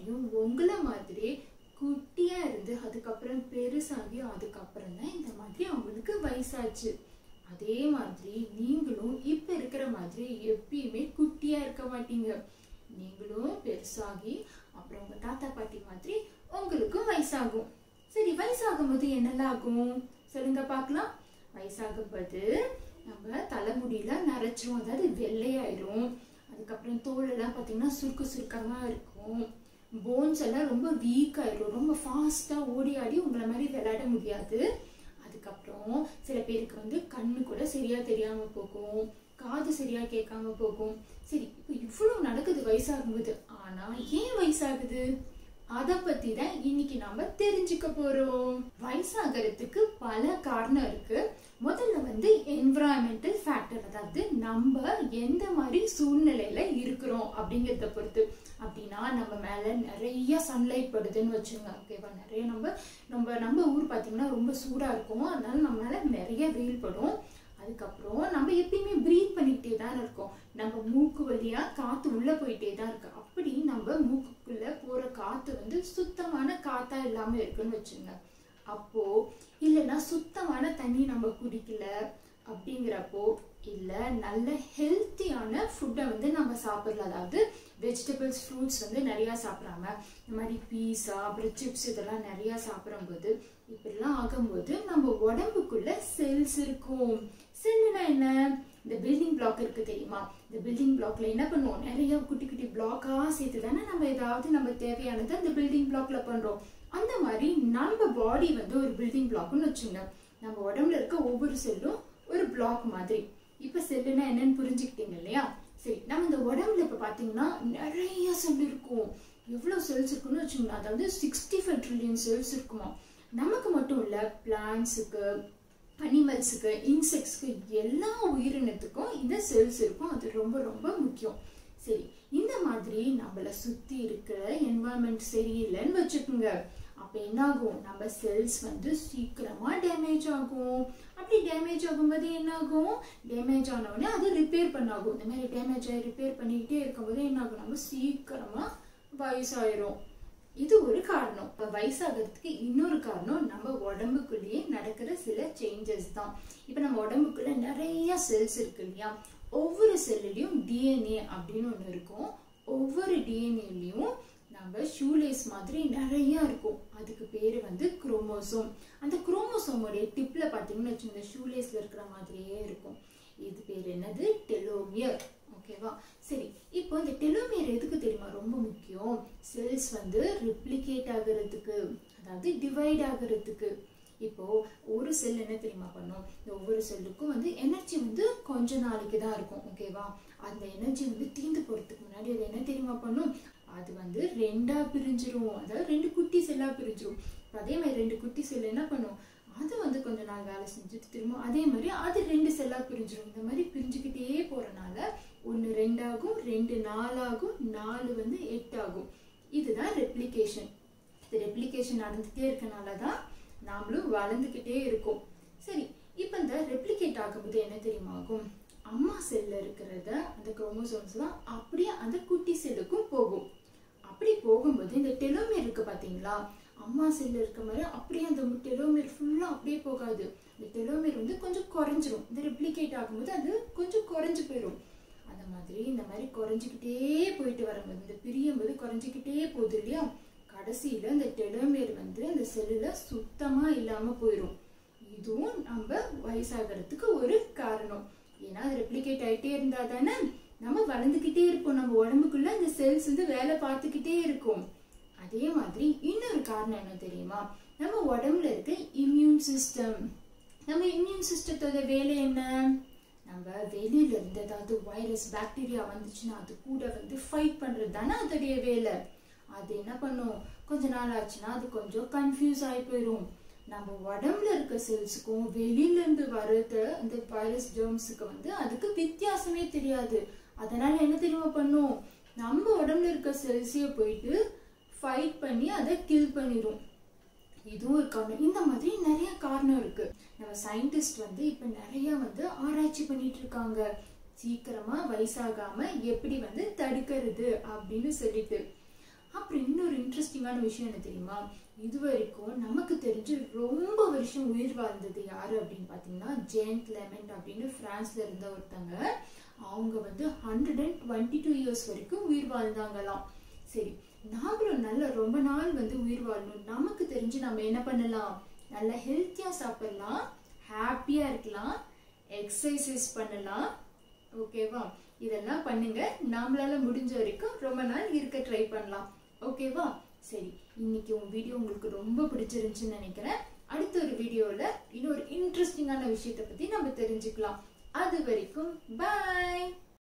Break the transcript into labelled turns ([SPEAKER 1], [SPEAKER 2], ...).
[SPEAKER 1] மாதிரியும் உங்களை மாதிரி குட்டியா இருந்து அதுக்கப்புறம் பெருசாகி அதுக்கப்புறம் தான் இந்த மாதிரி அவங்களுக்கு வயசாச்சு அதே மாதிரி நீங்களும் இப்ப இருக்கிற மாதிரி எப்பயுமே குட்டியா இருக்க மாட்டீங்க நீங்களும் பெருசாகி அப்புறம் உங்க தாத்தா பாட்டி மாதிரி உங்களுக்கும் வயசாகும் சரி வயசாகும் போது என்னெல்லாம் ஆகும் சொல்லுங்க பார்க்கலாம் வயசாகும் போது நம்ம தலைமுடியில நரைச்சிரும் அதாவது வெள்ளையாயிரும் அதுக்கப்புறம் தோல் எல்லாம் பார்த்தீங்கன்னா சுருக்கு சுருக்கமா இருக்கும் போன்ஸ் எல்லாம் ரொம்ப வீக் ஆயிரும் ரொம்ப ஃபாஸ்டா ஓடி ஆடி உங்களை மாதிரி விளையாட முடியாது அதுக்கப்புறம் சில பேருக்கு வந்து கண்ணு கூட சரியா தெரியாம போகும் காது சரியா கேட்காம போகும் சரி இப்போ இவ்வளவு நடக்குது வயசாகும்போது ஆனா ஏன் வயசாகுது அத பத்தி தான் இன்னைக்கு நாம தெரிஞ்சுக்க போறோம் வயசாகிறதுக்கு பல காரணம் இருக்கு முதல்ல வந்து என்விரான்மெண்டல் ஃபேக்டர் அதாவது நம்ம எந்த மாதிரி சூழ்நிலையில இருக்கிறோம் அப்படிங்கறத பொறுத்து அப்படின்னா நம்ம மேல நிறைய சன்லைட் படுதுன்னு வச்சுங்க ஓகேவா நிறைய நம்ம நம்ம நம்ம ஊர் பாத்தீங்கன்னா ரொம்ப சூடா இருக்கும் அதனால நம்ம மேல நிறைய வெயில் படும் அதுக்கப்புறம் நம்ம எப்பயுமே ப்ரீத் பண்ணிக்கிட்டே தான் இருக்கோம் நம்ம மூக்கு வழியா காத்து உள்ள போயிட்டே தான் இருக்கு அப்படி நம்ம மூக்குக்குள்ள போற காத்து வந்து சுத்தமான காத்தா இல்லாம இருக்குன்னு வச்சுங்க அப்போ இல்லைன்னா சுத்தமான தண்ணி நம்ம குடிக்கல அப்படிங்கிறப்போ இல்ல நல்ல ஹெல்த்தியான ஃபுட்டை வந்து நம்ம சாப்பிடல அதாவது வெஜிடபிள்ஸ் ஃப்ரூட்ஸ் வந்து நிறைய சாப்பிடாம இந்த மாதிரி பீஸா அப்புறம் சிப்ஸ் இதெல்லாம் நிறைய சாப்பிடும்போது இப்படிலாம் ஆகும்போது நம்ம உடம்புக்குள்ள செல்ஸ் இருக்கும் செல்லுனா என்ன இந்த பில்டிங் பிளாக் இருக்கு தெரியுமா இந்த பில்டிங் பிளாக்ல என்ன பண்ணுவோம் நிறைய குட்டி குட்டி பிளாக்கா சேர்த்து தானே நம்ம ஏதாவது நம்ம தேவையானதை அந்த பில்டிங் பிளாக்ல பண்றோம் அந்த மாதிரி நம்ம பாடி வந்து ஒரு பில்டிங் பிளாக்னு வச்சுங்க நம்ம உடம்புல இருக்க ஒவ்வொரு செல்லும் ஒரு பிளாக் மாதிரி இப்ப செல்லுனா என்னன்னு புரிஞ்சுக்கிட்டீங்க இல்லையா சரி நம்ம இந்த உடம்புல இப்ப பாத்தீங்கன்னா நிறைய செல் இருக்கும் எவ்வளவு செல்ஸ் இருக்குன்னு வச்சுங்களா அதாவது சிக்ஸ்டி ஃபைவ் ட்ரில்லியன் செல்ஸ் இருக்குமா நமக்கு மட்டும் இல்ல பிளான்ஸுக்கு அனிமல்ஸுக்கு இன்செக்ட்ஸ்க்கு எல்லா உயிரினத்துக்கும் இந்த செல்ஸ் இருக்கும் அது ரொம்ப ரொம்ப முக்கியம் சரி இந்த மாதிரி நம்மள சுத்தி இருக்கிற என்வாயன்மெண்ட் சரியில்லைன்னு வச்சுக்கோங்க அப்ப என்ன ஆகும் நம்ம செல்ஸ் வந்து சீக்கிரமா டேமேஜ் ஆகும் அப்படி டேமேஜ் ஆகும்போது என்ன ஆகும் டேமேஜ் ஆன உடனே அது ரிப்பேர் பண்ணாகும் இந்த மாதிரி டேமேஜ் ஆகி ரிப்பேர் பண்ணிக்கிட்டே இருக்கும்போது என்ன ஆகும் நம்ம சீக்கிரமா வயசாயிரும் இது ஒரு காரணம் இப்ப வயசாகிறதுக்கு இன்னொரு காரணம் நம்ம உடம்புக்குள்ளேயே நடக்கிற சில சேஞ்சஸ் தான் இப்ப நம்ம உடம்புக்குள்ள நிறைய செல்ஸ் இருக்கு இல்லையா ஒவ்வொரு செல்லுலயும் டிஎன்ஏ அப்படின்னு ஒண்ணு இருக்கும் ஒவ்வொரு டிஎன்ஏலயும் நம்ம ஷூலேஸ் மாதிரி நிறைய இருக்கும் அதுக்கு பேரு வந்து குரோமோசோம் அந்த குரோமோசோமோடைய டிப்ல பாத்தீங்கன்னா வச்சுக்கோங்க ஷூலேஸ்ல இருக்கிற மாதிரியே இருக்கும் இது பேர் என்னது டெலோமியர் ஓகேவா சரி இப்போ இந்த டெலோமியர் எதுக்கு தெரியுமா ரொம்ப முக்கியம் செல்ஸ் வந்து ரிப்ளிகேட் ஆகுறதுக்கு அதாவது டிவைட் ஆகுறதுக்கு இப்போ ஒரு செல் என்ன தெரியுமா பண்ணும் இந்த ஒவ்வொரு செல்லுக்கும் வந்து எனர்ஜி வந்து கொஞ்ச நாளைக்கு தான் இருக்கும் ஓகேவா அந்த எனர்ஜி வந்து தீந்து போறதுக்கு முன்னாடி அது என்ன தெரியுமா பண்ணும் அது வந்து ரெண்டா பிரிஞ்சிரும் அதாவது ரெண்டு குட்டி செல்லா பிரிஞ்சிரும் இப்ப அதே மாதிரி ரெண்டு குட்டி செல் என்ன பண்ணும் அது வந்து கொஞ்ச நாள் வேலை செஞ்சுட்டு திரும்ப அதே மாதிரி அது ரெண்டு செல்லா பிரிஞ்சிரும் இந்த மாதிரி பிரிஞ்சுக்கிட்டே போறனால ஒன்று ரெண்டாகும் ரெண்டு நாலாகும் நாலு வந்து எட்டாகும் இதுதான் ரெப்ளிகேஷன் இந்த ரெப்ளிகேஷன் நடந்துகிட்டே இருக்கனால தான் நாமளும் வளர்ந்துக்கிட்டே இருக்கோம் சரி இப்போ இந்த ரெப்ளிகேட் ஆகும்போது என்ன தெரியுமா ஆகும் அம்மா செல்ல இருக்கிறத அந்த குரோமோசோம்ஸ் தான் அப்படியே அந்த குட்டி செல்லுக்கும் போகும் அப்படி போகும்போது இந்த டெலோமியர் இருக்கு பாத்தீங்களா அம்மா செல்ல இருக்க மாதிரி அப்படியே அந்த டெலோமியர் ஃபுல்லா அப்படியே போகாது இந்த டெலோமியர் வந்து கொஞ்சம் குறைஞ்சிரும் இந்த ரெப்ளிகேட் ஆகும்போது அது கொஞ்சம் குறைஞ்சு போயிடும் அந்த மாதிரி இந்த மாதிரி குறைஞ்சிக்கிட்டே போயிட்டு வரும்போது இந்த பிரியும் போது குறைஞ்சிக்கிட்டே போகுது இல்லையா கடைசியில இந்த டெலோமியர் வந்து அந்த செல்லுல சுத்தமா இல்லாம போயிடும் இதுவும் நம்ம வயசாகிறதுக்கு ஒரு காரணம் ஏன்னா அது ரெப்ளிகேட் ஆயிட்டே இருந்தா தானே நம்ம வளர்ந்துக்கிட்டே இருப்போம் நம்ம உடம்புக்குள்ள இந்த செல்ஸ் வந்து வேலை பார்த்துக்கிட்டே இருக்கும் அதே மாதிரி இன்னொரு காரணம் என்ன தெரியுமா நம்ம உடம்புல இருக்க இம்யூன் சிஸ்டம் நம்ம இம்யூன் சிஸ்டத்தோட வேலை என்ன நம்ம வெளியில இருந்து ஏதாவது வைரஸ் பாக்டீரியா வந்துச்சுன்னா அது கூட வந்து ஃபைட் பண்றது தானே அதோடைய வேலை அது என்ன பண்ணும் கொஞ்ச நாள் ஆச்சுன்னா அது கொஞ்சம் கன்ஃபியூஸ் ஆகி போயிடும் நம்ம உடம்புல இருக்க செல்ஸுக்கும் வெளியில இருந்து வர்றது அந்த வைரஸ் ஜெர்ம்ஸுக்கு வந்து அதுக்கு வித்தியாசமே தெரியாது அதனால என்ன தெரியுமா பண்ணும் நம்ம உடம்புல இருக்க செல்ஸையே போயிட்டு ஃபைட் பண்ணி அதை கில் பண்ணிடும் இதுவும் ஒரு காரணம் இந்த மாதிரி நிறைய காரணம் இருக்கு நம்ம சயின்டிஸ்ட் வந்து இப்ப நிறைய வந்து ஆராய்ச்சி பண்ணிட்டு இருக்காங்க சீக்கிரமா வயசாகாம எப்படி வந்து தடுக்கிறது அப்படின்னு சொல்லிட்டு அப்புறம் இன்னொரு இன்ட்ரெஸ்டிங்கான விஷயம் என்ன தெரியுமா இது வரைக்கும் நமக்கு தெரிஞ்சு ரொம்ப வருஷம் உயிர் வாழ்ந்தது யாரு அப்படின்னு பார்த்தீங்கன்னா ஜெயண்ட் லெமெண்ட் அப்படின்னு பிரான்ஸ்ல இருந்த ஒருத்தங்க அவங்க வந்து hundred and twenty two years வரைக்கும் உயிர் வாழ்ந்தாங்களாம் சரி நாமளும் நல்ல ரொம்ப நாள் வந்து உயிர் வாழணும் நமக்கு தெரிஞ்சு நம்ம என்ன பண்ணலாம் நல்ல ஹெல்த்தியாக சாப்பிடலாம் ஹாப்பியாக இருக்கலாம் எக்ஸசைஸ் பண்ணலாம் ஓகேவா இதெல்லாம் பண்ணுங்க நம்மளால முடிஞ்ச வரைக்கும் ரொம்ப நாள் இருக்க ட்ரை பண்ணலாம் ஓகேவா சரி இன்னைக்கு உன் வீடியோ உங்களுக்கு ரொம்ப பிடிச்சிருந்துச்சுன்னு நினைக்கிறேன் அடுத்த ஒரு வீடியோவில் இன்னொரு இன்ட்ரெஸ்டிங்கான விஷயத்தை பற்றி நம்ம தெரிஞ்சுக்கலாம் அது வரைக்கும் பாய்